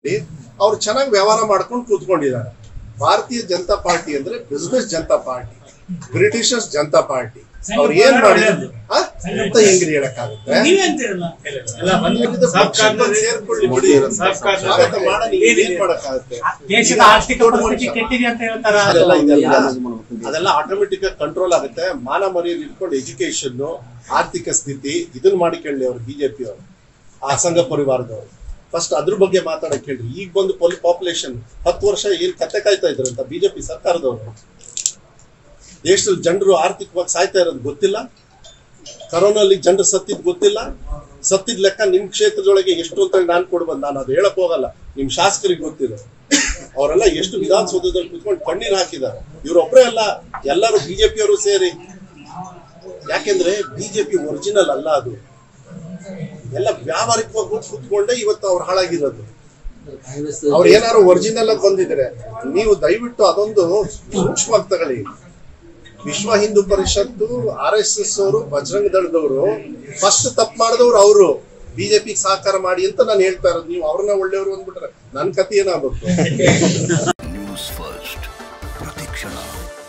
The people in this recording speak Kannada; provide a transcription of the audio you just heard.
ಅವ್ರು ಚೆನ್ನಾಗಿ ವ್ಯವಹಾರ ಮಾಡ್ಕೊಂಡು ಕೂತ್ಕೊಂಡಿದ್ದಾರೆ ಭಾರತೀಯ ಜನತಾ ಪಾರ್ಟಿ ಅಂದ್ರೆ business Janata party Britishers Janata party ಅವ್ರು ಏನ್ ಮಾಡಿದ್ರು ಆ? ಅಂತ ಹೆಂಗ್ರಿ ಹೇಳಕ್ಕಾಗುತ್ತೆ ನೀವೇ ಅಂತೀರಲ್ಲ ಎಲ್ಲ ಬಂದು ಯಾಕಂದ್ರೆ ಪಕ್ಷದಲ್ಲಿ ಸೇರ್ಕೊಳ್ಳಿ ಬಿಡಿ. ಸರ್ಕಾರ- ಸ್ವಾಗತ ಮಾಡಲಿ, ಏನ್ ಮಾಡಕ್ಕಾಗುತ್ತೆ ದೇಶದ ಆರ್ಥಿಕ ಪರಿಸ್ಥಿತಿ ಕೆಟ್ಟಿದೆ ಅಂತ ಹೇಳ್ತಾರ ಅದೆಲ್ಲ ಇದೆಲ್ಲ ಅದೆಲ್ಲ ಆಟೋಮೆಟಿಕ್ ಆಗಿ ಕಂಟ್ರೋಲ್ ಆಗುತ್ತೆ ಮಾನ ಮರ್ಯಾದೆ ಇಟ್ಕೊಂಡು ಎಜುಕೇಶನ್ ಆರ್ಥಿಕ ಸ್ಥಿತಿ ಇದನ್ನ ಮಾಡಿಕೊಳ್ಳಿ ಅವ್ರು ಬಿಜೆಪಿ ಅವರು ಆ ಸಂಘ ಪರಿವಾರದವರು ಫಸ್ಟ್ ಅದ್ರ ಬಗ್ಗೆ ಮಾತಾಡಕ್ ಹೇಳ್ರಿ ಈಗ ಬಂದು ಪೊಲ್ ಪಾಪ್ಯುಲೇಷನ್ ಹತ್ತು ವರ್ಷ ಏನ್ ಕತ್ತೆ ಕಾಯ್ತಾ ಇದ್ರಂತ ಬಿಜೆಪಿ ಸರ್ಕಾರದವರು ದೇಶದಲ್ಲಿ ಜನರು ಆರ್ಥಿಕವಾಗಿ ಸಾಯ್ತಾ ಇರೋದು ಗೊತ್ತಿಲ್ಲ ಕರೋನಲ್ಲಿ ಜನರು ಸತ್ತಿದ್ ಗೊತ್ತಿಲ್ಲ ಸತ್ತಿದ್ ಲೆಕ್ಕ ನಿಮ್ ಕ್ಷೇತ್ರದೊಳಗೆ ಎಷ್ಟು ಅಂತ ನಾನು ಕೊಡ್ಬಂದು ನಾನು ಅದು ಹೇಳಕ್ ಹೋಗಲ್ಲ ನಿಮ್ ಶಾಸಕರಿಗೆ ಗೊತ್ತಿದೆ ಅವರೆಲ್ಲ ಎಷ್ಟು ವಿಧಾನಸೌಧದಲ್ಲಿ ಕುತ್ಕೊಂಡು ಕಣ್ಣೀರ್ ಹಾಕಿದ್ದಾರೆ ಇವ್ರೊಬ್ರೇ ಅಲ್ಲ ಎಲ್ಲರೂ ಬಿಜೆಪಿಯವರು ಸೇರಿ ಯಾಕೆಂದ್ರೆ ಬಿಜೆಪಿ ಒರಿಜಿನಲ್ ಅಲ್ಲ ಅದು ಎಲ್ಲ ವ್ಯಾವಹಾರಿಕವಾಗಿ ಕುತ್ಕೊಂಡೆ ಇವತ್ತು ಅವ್ರು ಹಾಳಾಗಿರೋದು ಅವ್ರು ಏನಾದ್ರು ಒರಿಜಿನಲ್ ಆಗಿ ಬಂದಿದ್ರೆ ನೀವು ದಯವಿಟ್ಟು ಅದೊಂದು ಸೂಕ್ಷ್ಮವಾಗಿ ತಗೊಳ್ಳಿ ವಿಶ್ವ ಹಿಂದೂ ಪರಿಷತ್ತು ಆರ್ ಎಸ್ ಎಸ್ ಅವರು ಬಜರಂಗ ದಳದವರು ಫಸ್ಟ್ ತಪ್ಪು ಮಾಡಿದವ್ರು ಅವರು ಬಿಜೆಪಿಗೆ ಸಹಕಾರ ಮಾಡಿ ಅಂತ ನಾನು ಹೇಳ್ತಾ ಇರೋದು ನೀವು ಅವ್ರನ್ನ ಒಳ್ಳೆಯವರು ಅಂದ್ಬಿಟ್ರೆ ನನ್ನ ಕತೆ ಏನಾಗ್ಬೇಕು ನ್ಯೂಸ್ ಫಸ್ಟ್ ಪ್ರತಿಕ್ಷಣ